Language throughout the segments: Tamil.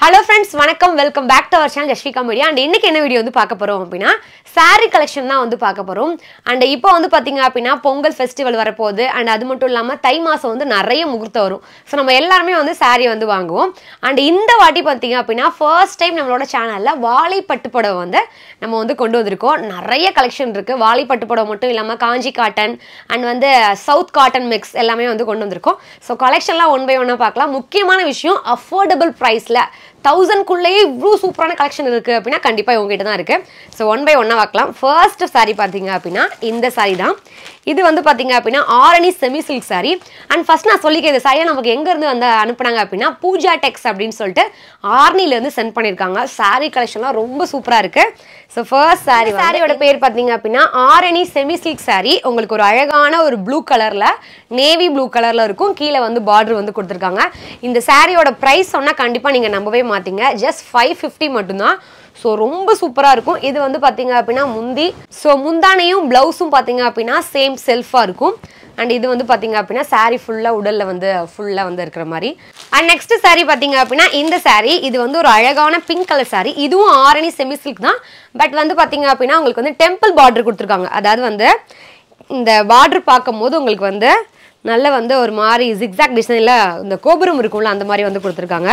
ஹலோ ஃப்ரெண்ட்ஸ் வணக்கம் welcome back to our channel Jasvika media and இன்னைக்கு என்ன வீடியோ வந்து பார்க்க போறோம் அப்படின்னா saree கலெக்ஷன் தான் வந்து பார்க்க போறோம் அண்ட் இப்போ வந்து பார்த்தீங்க அப்படின்னா பொங்கல் ஃபெஸ்டிவல் வரப்போகுது அண்ட் அது மட்டும் இல்லாமல் தை மாதம் வந்து நிறைய முகூர்த்தம் வரும் ஸோ நம்ம எல்லாருமே வந்து saree வந்து வாங்குவோம் அண்ட் இந்த வாட்டி பார்த்தீங்க அப்படின்னா ஃபர்ஸ்ட் டைம் நம்மளோட சேனலில் வாழை பட்டு புடவை வந்து நம்ம வந்து கொண்டு வந்திருக்கோம் நிறைய கலெக்ஷன் இருக்கு வாழை பட்டு புடவை மட்டும் இல்லாமல் காஞ்சி காட்டன் அண்ட் வந்து சவுத் காட்டன் மிக்ஸ் எல்லாமே வந்து கொண்டு வந்திருக்கோம் ஸோ கலெக்ஷன்லாம் ஒன் பை ஒன்னாக பார்க்கலாம் முக்கியமான விஷயம் அஃபோர்டபுள் ப்ரைஸில் தௌசண்ட்குள்ளேயே இவ்வளோ சூப்பரான கலெக்ஷன் இருக்குது அப்படின்னா கண்டிப்பாக உங்ககிட்ட தான் இருக்குது ஸோ ஒன் பை ஒன்னாக பார்க்கலாம் ஃபர்ஸ்ட் saree பார்த்தீங்க அப்படின்னா இந்த saree தான் இது வந்து பார்த்தீங்க அப்படின்னா Arani semi silk saree and first நான் சொல்லிக்க இந்த சாரியை நமக்கு எங்கேருந்து வந்து அனுப்புனாங்க அப்படின்னா பூஜா டெக்ஸ் அப்படின்னு சொல்லிட்டு ஆர்னிலேருந்து சென்ட் பண்ணியிருக்காங்க saree கலெக்ஷன்லாம் ரொம்ப சூப்பராக இருக்குது ஸோ ஃபர்ஸ்ட் saree சாரியோட பேர் பார்த்தீங்க அப்படின்னா ஆரணி செமி சில்க் saree உங்களுக்கு ஒரு அழகான ஒரு ப்ளூ கலரில் நேவி ப்ளூ கலரில் இருக்கும் கீழே வந்து பார்டர் வந்து கொடுத்துருக்காங்க இந்த சாரியோட ப்ரைஸ் சொன்னால் கண்டிப்பாக நீங்கள் நம்பவே மாட்டீங்க ஜஸ்ட் ஃபைவ் ஃபிஃப்டி மட்டும்தான் ஸோ ரொம்ப சூப்பராக இருக்கும் இது வந்து பார்த்தீங்க அப்படின்னா முந்தி ஸோ முந்தானையும் ப்ளவுஸும் பார்த்தீங்க அப்படின்னா சேம் செல்ஃபாக இருக்கும் அண்ட் இது வந்து பார்த்தீங்க அப்படின்னா saree ஃபுல்லாக உடலில் வந்து ஃபுல்லாக வந்து இருக்கிற மாதிரி அண்ட் நெக்ஸ்ட் saree பார்த்தீங்க அப்படின்னா இந்த saree இது வந்து ஒரு அழகான பிங்க் கலர் saree இதுவும் ஆரணி செமி சில்க் தான் பட் வந்து பார்த்தீங்க அப்படின்னா உங்களுக்கு வந்து டெம்பிள் பார்டர் கொடுத்துருக்காங்க அதாவது வந்து இந்த பார்டர் பார்க்கும்போது உங்களுக்கு வந்து நல்ல வந்து ஒரு மாதிரி ஜிக்ஸாக் டிசைனில் இந்த கோபுரம் இருக்கும்ல அந்த மாதிரி வந்து கொடுத்துருக்காங்க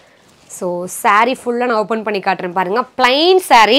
ஸோ saree ஃபுல்லாக நான் ஓப்பன் பண்ணி காட்டுறேன் பாருங்கள் plain saree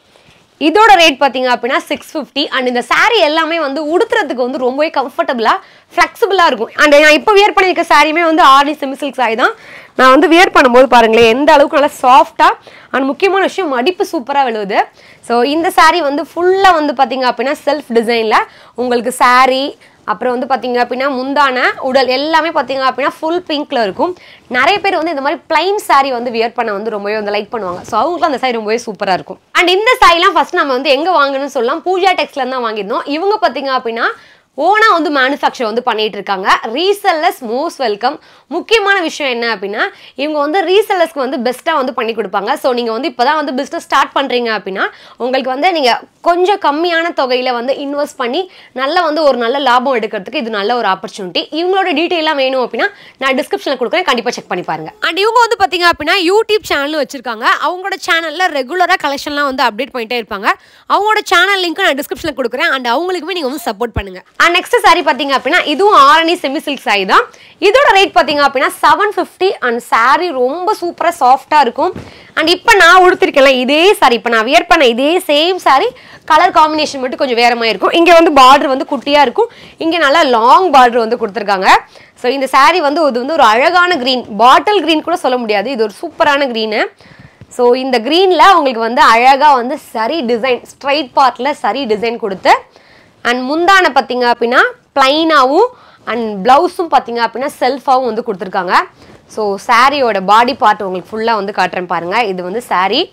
இதோட ரேட் பார்த்தீங்க அப்படின்னா சிக்ஸ் ஃபிஃப்டி அண்ட் இந்த saree எல்லாமே வந்து உடுத்துறதுக்கு வந்து ரொம்பவே கம்ஃபர்டபுளாக ஃப்ளெக்சிபிளாக இருக்கும் அண்ட் நான் இப்போ வியர் பண்ணியிருக்க சாரியுமே வந்து ஆர்னி செமி சில்க் saree தான் நான் வந்து வியர் பண்ணும்போது பாருங்களேன் எந்த அளவுக்கு நல்லா சாஃப்டாக அண்ட் முக்கியமான விஷயம் மடிப்பு சூப்பராக விழுவுது ஸோ இந்த saree வந்து ஃபுல்லாக வந்து பார்த்தீங்க அப்படின்னா செல்ஃப் டிசைனில் உங்களுக்கு saree அப்புறம் வந்து பார்த்தீங்க அப்படின்னா முந்தான உடல் எல்லாமே பார்த்தீங்க அப்படின்னா ஃபுல் பிங்க்ல இருக்கும் நிறைய பேர் வந்து இந்த மாதிரி பிளைன் saree வந்து வியர் பண்ண வந்து ரொம்பவே வந்து லைக் பண்ணுவாங்க ஸோ அவங்களுக்கு அந்த saree ரொம்பவே சூப்பராக இருக்கும் அண்ட் இந்த சாரிலாம் ஃபர்ஸ்ட் நம்ம வந்து எங்கே வாங்கணும்னு சொல்லலாம் பூஜா டெக்ஸ்ல தான் வாங்கியிருந்தோம் இவங்க பார்த்தீங்க அப்படின்னா ஓனா வந்து மேனுஃபேக்சர் வந்து பண்ணிட்டு இருக்காங்க ரீசெல்லர்ஸ் மோஸ்ட் வெல்கம் முக்கியமான விஷயம் என்ன அப்படின்னா இவங்க வந்து ரீசெல்லர்ஸ்க்கு வந்து பெஸ்ட்டாக வந்து பண்ணி கொடுப்பாங்க ஸோ நீங்கள் வந்து இப்போ தான் வந்து பிஸ்னஸ் ஸ்டார்ட் பண்ணுறீங்க அப்படின்னா உங்களுக்கு வந்து நீங்கள் கொஞ்சம் கம்மியான தொகையில் வந்து இன்வெஸ்ட் பண்ணி நல்ல வந்து ஒரு நல்ல லாபம் எடுக்கிறதுக்கு இது நல்ல ஒரு ஆப்பர்ச்சுனிட்டி இவங்களோட டீட்டெயிலாம் வேணும் அப்படின்னா நான் டிஸ்கிரிப்ஷனில் கொடுக்குறேன் கண்டிப்பாக செக் பண்ணி பாருங்க அண்ட் இவங்க வந்து பார்த்தீங்க அப்படின்னா யூடியூப் சேனலும் வச்சிருக்காங்க அவங்களோட சேனலில் ரெகுலராக கலெக்ஷன்லாம் வந்து அப்டேட் பண்ணிட்டே இருப்பாங்க அவங்களோட சேனல் லிங்க் நான் டிஸ்கிரிப்ஷனில் கொடுக்குறேன் அண்ட் அவங்களுக்குமே நீங்கள் வந்து சப்போர்ட் பண்ணுங்க அண்ட் நெக்ஸ்ட் saree பார்த்தீங்க அப்படின்னா இதுவும் ஆரணி செமி சில்க் saree தான் இதோட ரேட் பார்த்தீங்க அப்படின்னா செவன் ஃபிஃப்டி அண்ட் saree ரொம்ப சூப்பராக சாஃப்டாக இருக்கும் அண்ட் இப்போ நான் உடுத்திருக்கேன்ல இதே saree இப்போ நான் வியர் பண்ண இதே சேம் saree கலர் காம்பினேஷன் மட்டும் கொஞ்சம் வேற மாதிரி இருக்கும் இங்கே வந்து பார்டர் வந்து குட்டியாக இருக்கும் இங்கே நல்லா லாங் பார்டர் வந்து கொடுத்துருக்காங்க ஸோ இந்த saree வந்து இது வந்து ஒரு அழகான க்ரீன் பாட்டில் க்ரீன் கூட சொல்ல முடியாது இது ஒரு சூப்பரான க்ரீனு ஸோ இந்த க்ரீனில் உங்களுக்கு வந்து அழகாக வந்து சரி டிசைன் ஸ்ட்ரைட் பார்ட்டில் சரி டிசைன் கொடுத்து அண்ட் முந்தானை பார்த்தீங்க அப்படின்னா ப்ளைனாகவும் அண்ட் ப்ளவுஸும் பார்த்தீங்க அப்படின்னா செல்ஃபாகவும் வந்து கொடுத்துருக்காங்க ஸோ சாரியோட பாடி பார்ட் உங்களுக்கு ஃபுல்லாக வந்து காட்டுறேன் பாருங்கள் இது வந்து saree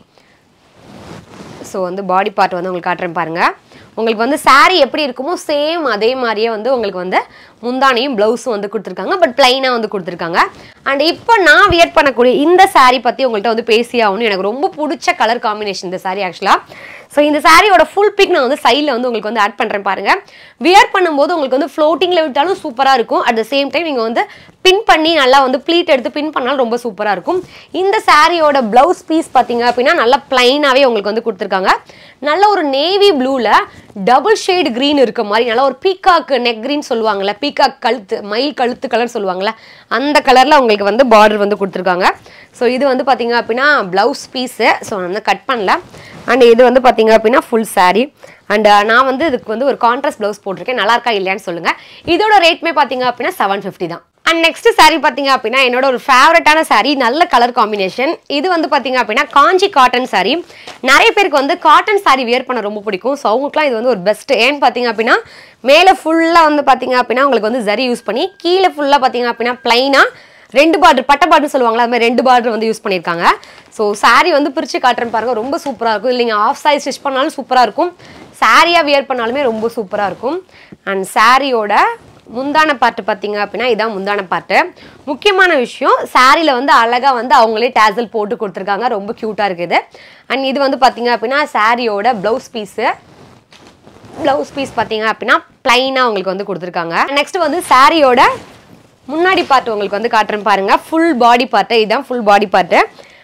ஸோ வந்து பாடி பார்ட் வந்து உங்களுக்கு காட்டுறேன் பாருங்க உங்களுக்கு வந்து saree எப்படி இருக்குமோ சேம் அதே மாதிரியே வந்து உங்களுக்கு வந்து முந்தானையும் ப்ளவுஸும் வந்து கொடுத்துருக்காங்க பட் பிளைனாக வந்து கொடுத்துருக்காங்க அண்ட் இப்போ நான் வியர் பண்ணக்கூடிய இந்த saree பற்றி உங்கள்கிட்ட வந்து பேசி ஆகணும் எனக்கு ரொம்ப பிடிச்ச கலர் காம்பினேஷன் இந்த saree ஆக்சுவலாக ஸோ இந்த சாரியோட ஃபுல் பிக் நான் வந்து சைடில் வந்து உங்களுக்கு வந்து ஆட் பண்ணுறேன் பாருங்க வியர் பண்ணும்போது உங்களுக்கு வந்து ஃப்ளோட்டிங்கில் விட்டாலும் சூப்பராக இருக்கும் அட் த சேம் டைம் நீங்கள் வந்து பின் பண்ணி நல்லா வந்து ப்ளீட் எடுத்து பின் பண்ணாலும் ரொம்ப சூப்பராக இருக்கும் இந்த சாரியோட ப்ளவுஸ் பீஸ் பார்த்தீங்க அப்படின்னா நல்லா பிளைனாகவே உங்களுக்கு வந்து கொடுத்துருக்காங்க நல்ல ஒரு நேவி ப்ளூவில் டபுள் ஷேடு க்ரீன் இருக்க மாதிரி நல்லா ஒரு பீகாக் நெக் க்ரீன் சொல்லுவாங்கல்ல பீகாக் கழுத்து மயில் கழுத்து கலர் சொல்லுவாங்கல்ல அந்த கலரில் உங்களுக்கு வந்து பார்டர் வந்து கொடுத்துருக்காங்க ஸோ இது வந்து பார்த்தீங்க அப்படின்னா ப்ளவுஸ் பீஸு ஸோ நான் வந்து கட் பண்ணல அண்ட் இது வந்து பார்த்தீங்க அப்படின்னா ஃபுல் saree அண்ட் நான் வந்து இதுக்கு வந்து ஒரு கான்ட்ராஸ்ட் ப்ளவுஸ் போட்டிருக்கேன் நல்லா இருக்கா இல்லையான்னு சொல்லுங்கள் இதோட ரேட்மே பார்த்தீங்க அப்படின்னா செவன் ஃபிஃப்டி தான் அண்ட் நெக்ஸ்ட் saree பார்த்தீங்க அப்படின்னா என்னோட ஒரு ஃபேவரட்டான saree நல்ல கலர் காம்பினேஷன் இது வந்து பார்த்தீங்க அப்படின்னா காஞ்சி காட்டன் saree நிறைய பேருக்கு வந்து காட்டன் saree வியர் பண்ண ரொம்ப பிடிக்கும் ஸோ அவங்களுக்குலாம் இது வந்து ஒரு பெஸ்ட் ஏன்னு பார்த்தீங்க அப்படின்னா மேலே ஃபுல்லாக வந்து பார்த்தீங்க அப்படின்னா உங்களுக்கு வந்து ஜரி யூஸ் பண்ணி கீழே ஃபுல்லாக பார்த்தீங்க அப்படின்னா ப்ளைனாக ரெண்டு பார்டர் பட்டை பார்டர் சொல்லுவாங்களா அது மாதிரி ரெண்டு பார்டர் வந்து யூஸ் பண்ணியிருக்காங்க ஸோ saree வந்து பிரித்து காட்டுறேன் பாருங்க ரொம்ப சூப்பராக இருக்கும் இல்லைங்க ஆஃப் சாரி ஸ்டிச் பண்ணாலும் சூப்பராக இருக்கும் சாரியாக வியர் பண்ணாலுமே ரொம்ப சூப்பராக இருக்கும் அண்ட் சாரியோட முந்தான பாட்டு பார்த்தீங்க அப்படின்னா இதான் முந்தான பாட்டு முக்கியமான விஷயம் சாரியில் வந்து அழகாக வந்து அவங்களே டேசல் போட்டு கொடுத்துருக்காங்க ரொம்ப க்யூட்டாக இருக்குது அண்ட் இது வந்து பார்த்தீங்க அப்படின்னா சாரியோட ப்ளவுஸ் பீஸு ப்ளவுஸ் பீஸ் பார்த்தீங்க அப்படின்னா ப்ளைனாக உங்களுக்கு வந்து கொடுத்துருக்காங்க நெக்ஸ்ட் வந்து சாரியோட முன்னாடி பார்ட் உங்களுக்கு வந்து காட்டுறேன் பாருங்க ஃபுல் பாடி பார்ட்டு இதுதான் ஃபுல் பாடி பார்ட்டு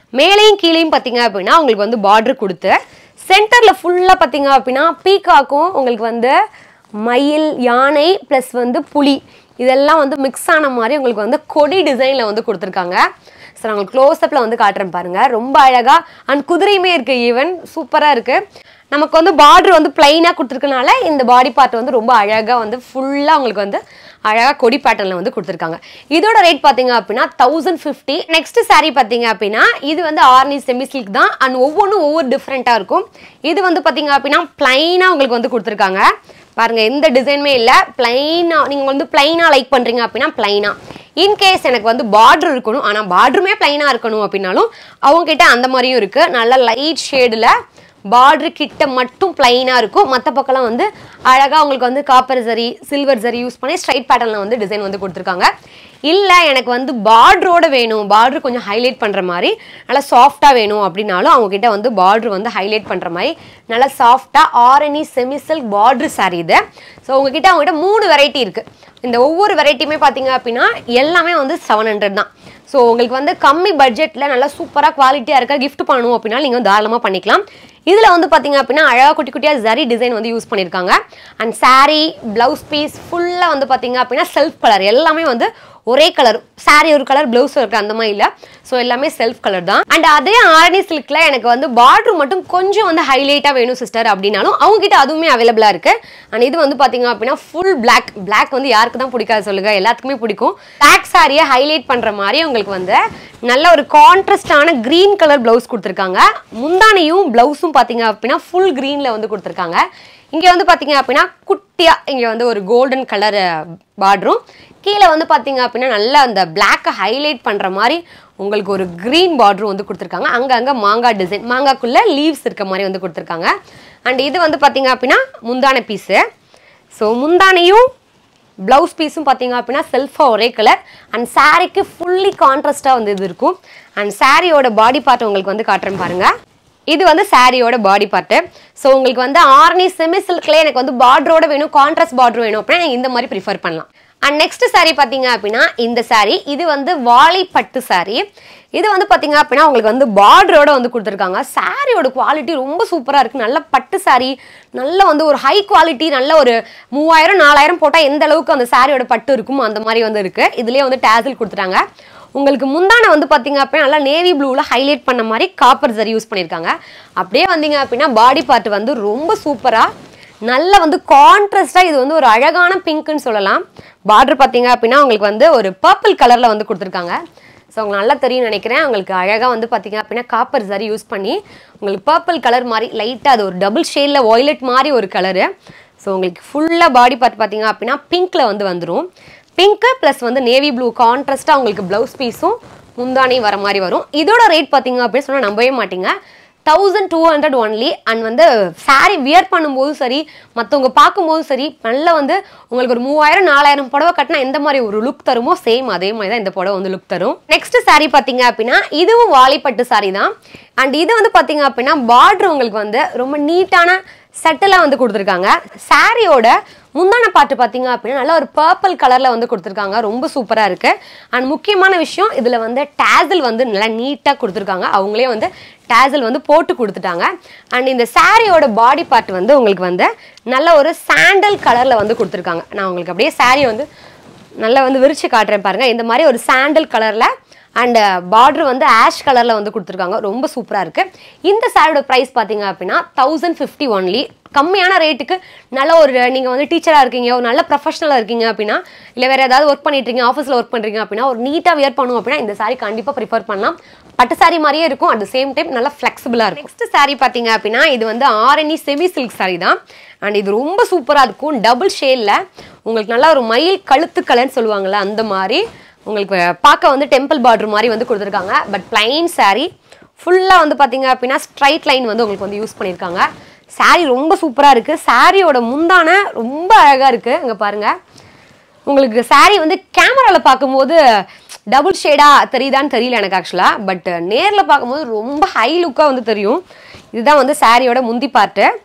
மேலேயும் கீழேயும் பார்த்தீங்க அப்படின்னா உங்களுக்கு வந்து பார்டர் கொடுத்து சென்டரில் ஃபுல்லாக பார்த்தீங்க அப்படின்னா பீகாக்கும் உங்களுக்கு வந்து மயில் யானை ப்ளஸ் வந்து புலி இதெல்லாம் வந்து மிக்ஸ் ஆன மாதிரி உங்களுக்கு வந்து கொடி டிசைனில் வந்து கொடுத்துருக்காங்க ஸோ நான் உங்களுக்கு க்ளோஸ்அப்பில் வந்து காட்டுறேன் பாருங்க ரொம்ப அழகாக அண்ட் குதிரையுமே இருக்குது ஈவன் சூப்பராக இருக்குது நமக்கு வந்து பார்டர் வந்து பிளைனாக கொடுத்துருக்கனால இந்த பாடி பார்ட் வந்து ரொம்ப அழகாக வந்து ஃபுல்லாக உங்களுக்கு வந்து அழகாக கொடி பேட்டர்னில் வந்து கொடுத்துருக்காங்க இதோட ரேட் பார்த்தீங்க அப்படின்னா தௌசண்ட் ஃபிஃப்டி நெக்ஸ்ட் saree பார்த்தீங்க அப்படின்னா இது வந்து ஆர்னி செமி சில்க் தான் அண்ட் ஒவ்வொன்றும் ஒவ்வொரு டிஃப்ரெண்ட்டாக இருக்கும் இது வந்து பார்த்தீங்க அப்படின்னா பிளைனாக உங்களுக்கு வந்து கொடுத்துருக்காங்க பாருங்க எந்த டிசைனுமே இல்லை பிளைனா நீங்கள் வந்து பிளைனாக லைக் பண்ணுறீங்க அப்படின்னா பிளைனா இன்கேஸ் எனக்கு வந்து பார்டர் இருக்கணும் ஆனால் பார்டருமே பிளைனாக இருக்கணும் அப்படின்னாலும் அவங்க கிட்ட அந்த மாதிரியும் இருக்குது நல்ல லைட் ஷேடில் பார்டர் கிட்ட மட்டும் பிளைனாக இருக்கும் மற்ற பக்கம்லாம் வந்து அழகாக உங்களுக்கு வந்து காப்பர் சரி சில்வர் சரி யூஸ் பண்ணி ஸ்ட்ரைட் பேட்டர்னில் வந்து டிசைன் வந்து கொடுத்துருக்காங்க இல்லை எனக்கு வந்து பார்டரோட வேணும் பார்டர் கொஞ்சம் ஹைலைட் பண்ணுற மாதிரி நல்லா சாஃப்டாக வேணும் அப்படின்னாலும் அவங்க கிட்ட வந்து பார்டர் வந்து ஹைலைட் பண்ணுற மாதிரி நல்லா சாஃப்டாக ஆரணி செமிசல் பார்டர் saree இது ஸோ உங்ககிட்ட அவங்ககிட்ட மூணு வெரைட்டி இருக்குது இந்த ஒவ்வொரு வெரைட்டியுமே பார்த்தீங்க அப்படின்னா எல்லாமே வந்து செவன் ஹண்ட்ரட் தான் ஸோ உங்களுக்கு வந்து கம்மி பட்ஜெட்டில் நல்லா சூப்பராக குவாலிட்டியாக இருக்க gift பண்ணணும் அப்படின்னா நீங்கள் வந்து தாராளமாக பண்ணிக்கலாம் இதில் வந்து பார்த்தீங்க அப்படின்னா அழகாக குட்டி குட்டியாக ஜரி டிசைன் வந்து யூஸ் பண்ணியிருக்காங்க அண்ட் saree ப்ளவுஸ் பீஸ் ஃபுல்லாக வந்து பார்த்தீங்க அப்படின்னா செல்ஃப் கலர் எல்லாமே வந்து ஒரே கலர் saree ஒரு கலர் ப்ளவுஸ் இருக்கு அந்த மாதிரி இல்லை ஸோ எல்லாமே செல்ஃப் கலர் தான் அண்ட் அதே ஆரணி சில்கில் எனக்கு வந்து பார்டர் மட்டும் கொஞ்சம் வந்து ஹைலைட்டாக வேணும் சிஸ்டர் அப்படின்னாலும் அவங்க கிட்ட அதுவுமே அவைலபிளாக இருக்கு அண்ட் இது வந்து பார்த்தீங்க அப்படின்னா ஃபுல் பிளாக் பிளாக் வந்து யாருக்கு தான் பிடிக்காது சொல்லுங்க எல்லாத்துக்குமே பிடிக்கும் பிளாக் சாரியை ஹைலைட் பண்ணுற மாதிரி உங்களுக்கு வந்து நல்ல ஒரு கான்ட்ராஸ்டான க்ரீன் கலர் ப்ளவுஸ் கொடுத்துருக்காங்க முந்தானையும் ப்ளவுஸும் பார்த்தீங்க அப்படின்னா ஃபுல் க்ரீனில் வந்து கொடுத்துருக்காங்க இங்கே வந்து பார்த்தீங்க அப்படின்னா குட்டியாக இங்கே வந்து ஒரு கோல்டன் கலர் பார்டரும் கீழே வந்து பார்த்தீங்க அப்படின்னா நல்லா அந்த பிளாக்கை ஹைலைட் பண்ணுற மாதிரி உங்களுக்கு ஒரு க்ரீன் பார்டரும் வந்து கொடுத்துருக்காங்க அங்கங்கே மாங்காய் டிசைன் மாங்காய்க்குள்ளே லீவ்ஸ் இருக்க மாதிரி வந்து கொடுத்துருக்காங்க அண்ட் இது வந்து பார்த்தீங்க அப்படின்னா முந்தான பீஸு ஸோ முந்தானையும் ப்ளவுஸ் பீஸும் பார்த்தீங்க அப்படின்னா செல்ஃபாக ஒரே கலர் அண்ட் சாரீக்கு ஃபுல்லி கான்ட்ராஸ்டாக வந்து இது இருக்கும் அண்ட் சாரியோட பாடி பார்ட் உங்களுக்கு வந்து காட்டுறேன் பாருங்க இது வந்து சாரியோட பாடி பார்ட்டு ஸோ உங்களுக்கு வந்து ஆர்னி செமி சில்க்லேயே எனக்கு வந்து பார்டரோட வேணும் கான்ட்ராஸ்ட் பார்டர் வேணும் அப்படின்னா நீங்க இந்த மாதிரி ப்ரிஃபர் பண்ணலாம் அண்ட் நெக்ஸ்ட் saree பார்த்தீங்க அப்படின்னா இந்த saree இது வந்து வாழைப்பட்டு saree இது வந்து பார்த்தீங்க அப்படின்னா உங்களுக்கு வந்து பார்டரோட வந்து கொடுத்துருக்காங்க சாரியோட குவாலிட்டி ரொம்ப சூப்பராக இருக்குது நல்ல பட்டு saree நல்ல வந்து ஒரு ஹை குவாலிட்டி நல்ல ஒரு மூவாயிரம் நாலாயிரம் போட்டால் எந்த அளவுக்கு அந்த சாரியோட பட்டு இருக்குமோ அந்த மாதிரி வந்து இருக்குது இதுலேயே வந்து டேசில் கொடுத்துட்டாங்க உங்களுக்கு முந்தான வந்து பார்த்தீங்க அப்படின்னா நல்லா நேவி ப்ளூவில் ஹைலைட் பண்ண மாதிரி காப்பர் சரி யூஸ் பண்ணியிருக்காங்க அப்படியே வந்தீங்க அப்படின்னா பாடி பார்ட் வந்து ரொம்ப சூப்பராக நல்ல வந்து கான்ட்ராஸ்டாக இது வந்து ஒரு அழகான பிங்க்னு சொல்லலாம் பார்டர் பார்த்தீங்க அப்படின்னா உங்களுக்கு வந்து ஒரு பர்பிள் கலரில் வந்து கொடுத்துருக்காங்க ஸோ உங்களுக்கு நல்லா தெரியும் நினைக்கிறேன் உங்களுக்கு அழகாக வந்து பார்த்தீங்க அப்படின்னா காப்பர் சரி யூஸ் பண்ணி உங்களுக்கு பர்பிள் கலர் மாதிரி லைட்டாக அது ஒரு டபுள் ஷேடில் ஒய்லெட் மாதிரி ஒரு கலரு ஸோ உங்களுக்கு ஃபுல்லாக பாடி பார்ட் பார்த்தீங்க அப்படின்னா பிங்க்கில் வந்து வந்துடும் பிங்க்கு ப்ளஸ் வந்து நேவி ப்ளூ கான்ட்ராஸ்ட்டாக உங்களுக்கு ப்ளவுஸ் பீஸும் முந்தானையும் வர மாதிரி வரும் இதோட ரேட் பார்த்தீங்க அப்படின்னு சொன்னால் நம்பவே மாட்டீங்க thousand two hundred only and வந்து saree வியர் பண்ணும்போதும் சரி மற்றவங்க பார்க்கும்போதும் சரி நல்லா வந்து உங்களுக்கு ஒரு மூவாயிரம் நாலாயிரம் புடவை கட்டினா எந்த மாதிரி ஒரு லுக் தருமோ சேம் அதே மாதிரி தான் இந்த புடவை வந்து லுக் தரும் நெக்ஸ்ட் saree பார்த்தீங்க அப்படின்னா இதுவும் வாலிப்பட்டு saree தான் அண்ட் இது வந்து பார்த்தீங்க அப்படின்னா பார்டர் உங்களுக்கு வந்து ரொம்ப நீட்டான செட்டலாக வந்து கொடுத்துருக்காங்க சாரியோட முந்தான பாட்டு பார்த்தீங்க அப்படின்னா நல்லா ஒரு பர்பிள் கலரில் வந்து கொடுத்துருக்காங்க ரொம்ப சூப்பராக இருக்குது அண்ட் முக்கியமான விஷயம் இதில் வந்து டேசல் வந்து நல்லா நீட்டாக கொடுத்துருக்காங்க அவங்களே வந்து டேசல் வந்து போட்டு கொடுத்துட்டாங்க அண்ட் இந்த சாரியோட பாடி பார்ட் வந்து உங்களுக்கு வந்து நல்ல ஒரு சாண்டல் கலரில் வந்து கொடுத்துருக்காங்க நான் உங்களுக்கு அப்படியே சாரி வந்து நல்லா வந்து விரிச்சு காட்டுறேன் பாருங்க இந்த மாதிரி ஒரு சாண்டல் கலரில் அண்ட் பார்டர் வந்து ஆஷ் கலரில் வந்து கொடுத்துருக்காங்க ரொம்ப சூப்பராக இருக்குது இந்த சாரியோட ப்ரைஸ் பார்த்தீங்க அப்படின்னா தௌசண்ட் ஃபிஃப்டி ஒன்லி கம்மியான ரேட்டுக்கு நல்ல ஒரு நீங்கள் வந்து டீச்சராக இருக்கீங்க ஒரு நல்ல ப்ரொஃபஷனலாக இருக்கீங்க அப்படின்னா இல்லை வேறு ஏதாவது ஒர்க் பண்ணிட்டு இருக்கீங்க ஆஃபீஸில் ஒர்க் பண்ணுறீங்க அப்படின்னா ஒரு நீட்டாக வியர் பண்ணும் அப்படின்னா இந்த சாரி கண்டிப்பாக ப்ரிஃபர் பண்ணலாம் பட்டு சாரி மாதிரியே இருக்கும் அட் சேம் டைம் நல்லா ஃப்ளெக்சிபிளாக இருக்கும் நெக்ஸ்ட் சாரி பார்த்தீங்க அப்படின்னா இது வந்து ஆரணி செமி சில்க் சாரி தான் அண்ட் இது ரொம்ப சூப்பராக இருக்கும் டபுள் ஷேடில் உங்களுக்கு நல்லா ஒரு மயில் கழுத்து கலர்னு சொல்லுவாங்கள்ல அந்த மாதிரி உங்களுக்கு பார்க்க வந்து டெம்பிள் பார்டர் மாதிரி வந்து கொடுத்துருக்காங்க பட் பிளைன் saree ஃபுல்லாக வந்து பார்த்தீங்க அப்படின்னா ஸ்ட்ரைட் லைன் வந்து உங்களுக்கு வந்து யூஸ் பண்ணியிருக்காங்க saree ரொம்ப சூப்பராக இருக்குது சாரியோட முந்தான ரொம்ப அழகாக இருக்குது இங்கே பாருங்கள் உங்களுக்கு saree வந்து கேமராவில் பார்க்கும்போது டபுள் ஷேடாக தெரியுதான்னு தெரியல எனக்கு ஆக்சுவலாக பட் நேரில் பார்க்கும்போது ரொம்ப ஹை லுக்காக வந்து தெரியும் இதுதான் வந்து சாரியோட முந்தி பார்ட்டு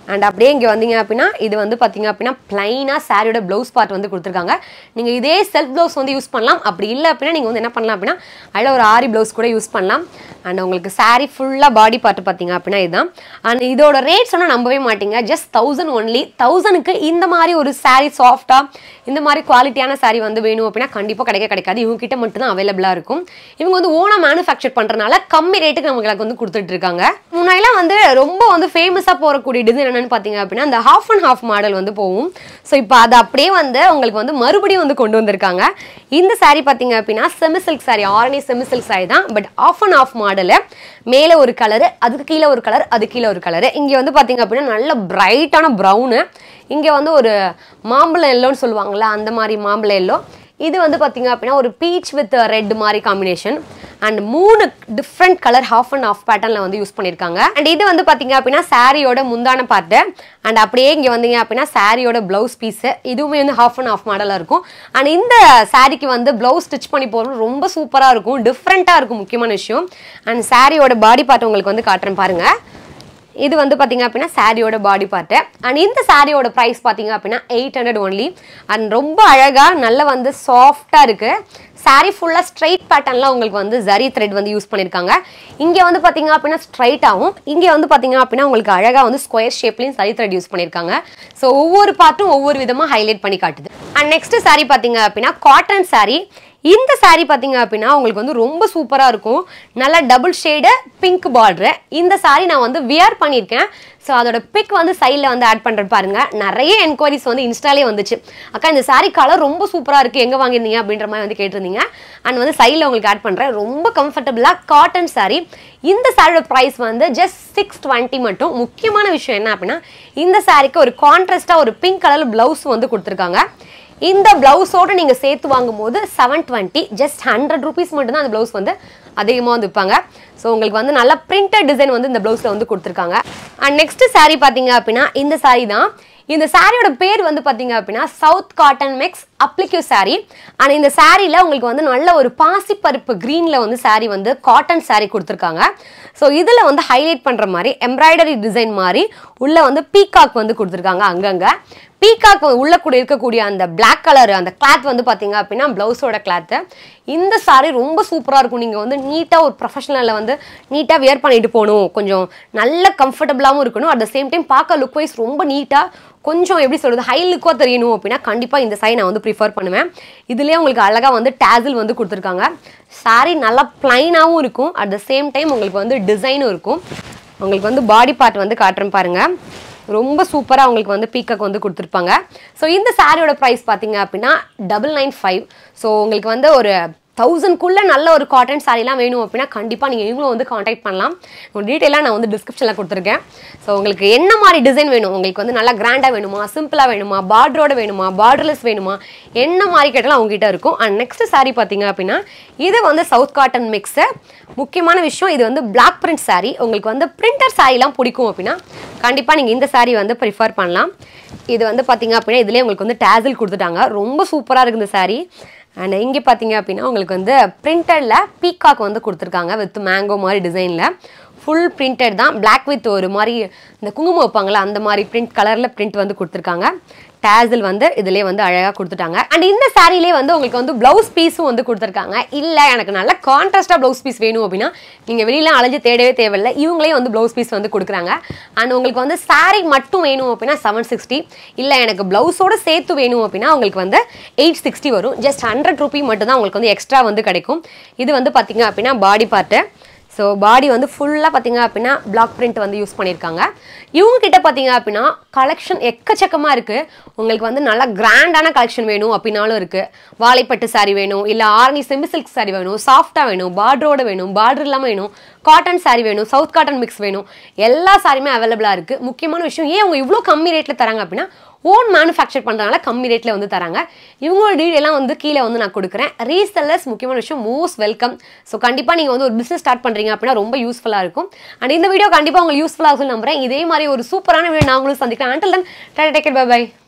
அண்ட் அப்படியே இங்கே வந்தீங்க அப்படின்னா இது வந்து பார்த்தீங்க அப்படின்னா பிளைனாக சாரியோட ப்ளவுஸ் பார்ட் வந்து கொடுத்துருக்காங்க நீங்கள் இதே செல்ஃப் ப்ளவுஸ் வந்து யூஸ் பண்ணலாம் அப்படி இல்லை அப்படின்னா நீங்கள் வந்து என்ன பண்ணலாம் அப்படின்னா அதில் ஒரு ஆரி ப்ளவுஸ் கூட யூஸ் பண்ணலாம் அண்ட் உங்களுக்கு saree ஃபுல்லாக பாடி பார்ட் பார்த்தீங்க அப்படின்னா இதுதான் அண்ட் இதோட ரேட் சொன்னால் நம்பவே மாட்டீங்க ஜஸ்ட் தௌசண்ட் ஒன்லி தௌசண்ட்க்கு இந்த மாதிரி ஒரு saree சாஃப்டாக இந்த மாதிரி குவாலிட்டியான saree வந்து வேணும் அப்படின்னா கண்டிப்பாக கிடைக்க கிடைக்காது இவங்க கிட்ட மட்டும் தான் அவைலபிளாக இருக்கும் இவங்க வந்து ஓனாக மேனுஃபேக்சர் பண்ணுறனால கம்மி ரேட்டுக்கு நம்மளுக்கு வந்து கொடுத்துட்டு இருக்காங்க முன்னாடிலாம் வந்து ரொம்ப வந்து ஃபேமஸாக போகக்கூடிய டிசைன் என்னன்னு பார்த்தீங்க அப்படின்னா இந்த ஹாஃப் அண்ட் ஹாஃப் மாடல் வந்து போகும் ஸோ இப்போ அது அப்படியே வந்து உங்களுக்கு வந்து மறுபடியும் வந்து கொண்டு வந்திருக்காங்க இந்த saree பார்த்தீங்க அப்படின்னா semi silk saree Arani semi silk saree தான் but half and half model மேலே ஒரு கலரு அதுக்கு கீழே ஒரு கலர் அது கீழே ஒரு கலரு இங்கே வந்து பார்த்தீங்க அப்படின்னா நல்ல பிரைட்டான ப்ரௌனு இங்கே வந்து ஒரு மாம்பழம் எல்லோன்னு சொல்லுவாங்கள்ல அந்த மாதிரி மாம்பழம் எல்லோ இது வந்து பார்த்தீங்க அப்படின்னா ஒரு பீச் வித் ரெட் மாதிரி காம்பினேஷன் அண்ட் மூணு different colour half and half பேட்டர்னில் வந்து யூஸ் பண்ணியிருக்காங்க அண்ட் இது வந்து பார்த்தீங்க அப்படின்னா சாரியோட முந்தான பார்ட்டு அண்ட் அப்படியே இங்கே வந்தீங்க அப்படின்னா சாரியோட ப்ளவுஸ் பீஸு இதுவுமே வந்து ஹாஃப் அண்ட் ஆஃப் மாடலாக இருக்கும் அண்ட் இந்த சாரிக்கு வந்து ப்ளவுஸ் ஸ்டிச் பண்ணி போகிறது ரொம்ப சூப்பராக இருக்கும் டிஃப்ரெண்ட்டாக இருக்கும் முக்கியமான விஷயம் அண்ட் சாரியோட பாடி பார்ட் உங்களுக்கு வந்து காட்டுறேன் பாருங்கள் இது வந்து பார்த்தீங்க அப்படின்னா சாரியோட பாடி பார்ட்டு அண்ட் இந்த சாரியோட ப்ரைஸ் பார்த்தீங்க அப்படின்னா எயிட் ஹண்ட்ரட் ஒன்லி அண்ட் ரொம்ப அழகாக நல்ல வந்து சாஃப்டாக இருக்குது சாரி ஃபுல்லாக ஸ்ட்ரைட் பேட்டர்னில் உங்களுக்கு வந்து ஜரி த்ரெட் வந்து யூஸ் பண்ணியிருக்காங்க இங்கே வந்து பார்த்தீங்க அப்படின்னா ஸ்ட்ரைட்டாகவும் இங்கே வந்து பார்த்தீங்க அப்படின்னா உங்களுக்கு அழகாக வந்து ஸ்கொயர் ஷேப்லையும் சரி த்ரெட் யூஸ் பண்ணியிருக்காங்க ஸோ ஒவ்வொரு பார்ட்டும் ஒவ்வொரு விதமாக ஹைலைட் பண்ணி காட்டுது அண்ட் நெக்ஸ்ட் சாரி பார்த்தீங்க அப்படின்னா காட்டன் சாரி இந்த saree பார்த்தீங்க அப்படின்னா உங்களுக்கு வந்து ரொம்ப சூப்பராக இருக்கும் நல்லா டபுள் ஷேடு பிங்க் பார்டரு இந்த saree நான் வந்து வியர் பண்ணியிருக்கேன் ஸோ அதோட பிக் வந்து சைடில் வந்து ஆட் பண்ணுறது பாருங்க நிறைய என்கொயரிஸ் வந்து இன்ஸ்டாலே வந்துச்சு அக்கா இந்த saree கலர் ரொம்ப சூப்பராக இருக்குது எங்கே வாங்கியிருந்தீங்க அப்படின்ற மாதிரி வந்து கேட்டிருந்தீங்க அண்ட் வந்து சைடில் உங்களுக்கு ஆட் பண்ணுறேன் ரொம்ப கம்ஃபர்டபுளாக காட்டன் saree இந்த சாரியோட ப்ரைஸ் வந்து ஜஸ்ட் சிக்ஸ் டுவெண்ட்டி மட்டும் முக்கியமான விஷயம் என்ன அப்படின்னா இந்த சாரிக்கு ஒரு கான்ட்ராஸ்டாக ஒரு பிங்க் கலர் ப்ளவுஸ் வந்து கொடுத்துருக்காங்க இந்த பிளவுஸோட நீங்க சேர்த்து வாங்கும்போது seven twenty just hundred rupees மட்டும் தான் அந்த பிளவுஸ் வந்து அதிகமாக வந்து விற்பாங்க ஸோ உங்களுக்கு வந்து நல்ல பிரிண்டட் டிசைன் வந்து இந்த பிளவுஸில் வந்து கொடுத்துருக்காங்க அண்ட் நெக்ஸ்ட் saree பார்த்தீங்க அப்படின்னா இந்த saree தான் இந்த சாரியோட பேர் வந்து பார்த்தீங்க அப்படின்னா south cotton mix applique saree and இந்த சாரியில் உங்களுக்கு வந்து நல்ல ஒரு பாசிப்பருப்பு க்ரீனில் வந்து saree வந்து காட்டன் saree கொடுத்துருக்காங்க ஸோ இதில் வந்து ஹைலைட் பண்ணுற மாதிரி எம்ப்ராய்டரி டிசைன் மாதிரி உள்ளே வந்து பீகாக் வந்து கொடுத்துருக்காங்க அங்கங்கே பீகாக் உள்ள கூட இருக்கக்கூடிய அந்த Black கலர் அந்த கிளாத் வந்து பார்த்தீங்க அப்படின்னா ப்ளவுஸோட கிளாத்து இந்த saree ரொம்ப சூப்பராக இருக்கும் நீங்கள் வந்து நீட்டாக ஒரு ப்ரொஃபஷனலில் வந்து நீட்டாக வியர் பண்ணிட்டு போகணும் கொஞ்சம் நல்ல கம்ஃபர்டபுளாகவும் இருக்கணும் அட் த சேம் டைம் பார்க்க லுக் வைஸ் ரொம்ப நீட்டாக கொஞ்சம் எப்படி சொல்கிறது ஹை லுக்காக தெரியணும் அப்படின்னா கண்டிப்பாக இந்த சாரி நான் வந்து ப்ரிஃபர் பண்ணுவேன் இதுலேயே உங்களுக்கு அழகாக வந்து டேசில் வந்து கொடுத்துருக்காங்க saree நல்லா ப்ளைனாகவும் இருக்கும் அட் த சேம் டைம் உங்களுக்கு வந்து டிசைனும் இருக்கும் உங்களுக்கு வந்து பாடி பார்ட் வந்து காட்டுறேன் பாருங்க ரொம்ப சூப்பராக உங்களுக்கு வந்து பீக்கக் வந்து கொடுத்துருப்பாங்க ஸோ இந்த சாரியோட ப்ரைஸ் பார்த்தீங்க அப்படின்னா டபுள் நைன் ஃபைவ் ஸோ உங்களுக்கு வந்து ஒரு தௌசண்ட்குள்ளே நல்ல ஒரு காட்டன் சாரீலாம் வேணும் அப்படின்னா கண்டிப்பாக நீங்கள் இவங்களும் வந்து காண்டாக்ட் பண்ணலாம் உங்கள் டீட்டெயிலாக நான் வந்து டிஸ்கிரிப்ஷனில் கொடுத்துருக்கேன் ஸோ உங்களுக்கு என்ன மாதிரி டிசைன் வேணும் உங்களுக்கு வந்து நல்லா கிராண்டாக வேணுமா சிம்பிளாக வேணுமா பார்டரோட வேணுமா பார்டர்லெஸ் வேணுமா என்ன மாதிரி கேட்டாலும் அவங்ககிட்ட இருக்கும் அண்ட் நெக்ஸ்ட் saree பார்த்தீங்க அப்படின்னா இது வந்து சவுத் காட்டன் மிக்ஸு முக்கியமான விஷயம் இது வந்து பிளாக் பிரிண்ட் saree உங்களுக்கு வந்து பிரிண்டர் சாரீலாம் பிடிக்கும் அப்படின்னா கண்டிப்பாக நீங்கள் இந்த saree வந்து ப்ரிஃபர் பண்ணலாம் இது வந்து பார்த்தீங்க அப்படின்னா இதுலேயே உங்களுக்கு வந்து டேசில் கொடுத்துட்டாங்க ரொம்ப சூப்பராக இருக்குது இந்த saree அண்ட் இங்கே பார்த்தீங்க அப்படின்னா உங்களுக்கு வந்து பிரிண்டடில் பீகாக் வந்து கொடுத்துருக்காங்க வித் மேங்கோ மாதிரி டிசைனில் ஃபுல் பிரிண்டட் தான் Black வித் ஒரு மாதிரி இந்த குங்குமம் வைப்பாங்களா அந்த மாதிரி பிரிண்ட் கலரில் பிரிண்ட் வந்து கொடுத்துருக்காங்க டேசில் வந்து இதுலேயே வந்து அழகாக கொடுத்துட்டாங்க அண்ட் இந்த சாரிலே வந்து உங்களுக்கு வந்து ப்ளவுஸ் பீஸும் வந்து கொடுத்துருக்காங்க இல்லை எனக்கு நல்ல கான்ட்ராஸ்டாக ப்ளவுஸ் பீஸ் வேணும் அப்படின்னா நீங்கள் வெளியில அலைஞ்சு தேடவே தேவையில்லை இவங்களே வந்து ப்ளவுஸ் பீஸ் வந்து கொடுக்குறாங்க அண்ட் உங்களுக்கு வந்து saree மட்டும் வேணும் அப்படின்னா செவன் சிக்ஸ்டி இல்லை எனக்கு ப்ளவுஸோட சேர்த்து வேணும் அப்படின்னா உங்களுக்கு வந்து எயிட் சிக்ஸ்டி வரும் ஜஸ்ட் ஹண்ட்ரட் ருபி மட்டும் தான் உங்களுக்கு வந்து எக்ஸ்ட்ரா வந்து கிடைக்கும் இது வந்து பார்த்தீங்க அப்படின்னா பாடி பார்ட்டு ஸோ பாடி வந்து ஃபுல்லாக பார்த்தீங்க அப்படின்னா பிளாக் பிரிண்ட் வந்து யூஸ் பண்ணியிருக்காங்க இவங்க கிட்ட பார்த்தீங்க அப்படின்னா கலெக்ஷன் எக்கச்சக்கமாக இருக்குது உங்களுக்கு வந்து நல்லா கிராண்டான கலெக்ஷன் வேணும் அப்படின்னாலும் இருக்குது வாழைப்பட்டு saree வேணும் இல்லை ஆர்னி செமி சில்க் saree வேணும் சாஃப்டாக வேணும் பார்டரோட வேணும் பார்டர் இல்லாமல் வேணும் காட்டன் saree வேணும் சவுத் காட்டன் மிக்ஸ் வேணும் எல்லா சாரியுமே அவைலபிளாக இருக்குது முக்கியமான விஷயம் ஏன் அவங்க இவ்வளோ கம்மி ரேட்டில் தராங்க அப்படின்னா ஓன் மேனுஃபேக்சர் பண்ணுறதுனால கம்மி ரேட்டில் வந்து தராங்க இவங்களோட டீடெயிலாம் வந்து கீழே வந்து நான் கொடுக்குறேன் ரீசெல்லர்ஸ் முக்கியமான விஷயம் மோஸ்ட் வெல்கம் ஸோ கண்டிப்பாக நீங்கள் வந்து ஒரு பிஸ்னஸ் ஸ்டார்ட் பண்ணுறீங்க அப்படின்னா ரொம்ப யூஸ்ஃபுல்லாக இருக்கும் அண்ட் இந்த வீடியோ கண்டிப்பாக உங்களுக்கு யூஸ்ஃபுல்லாக இருக்கும் நம்புறேன் இதே மாதிரி ஒரு சூப்பரான வீடியோ நான் உங்களுக்கு சந்திக்கிறேன் until then take bye by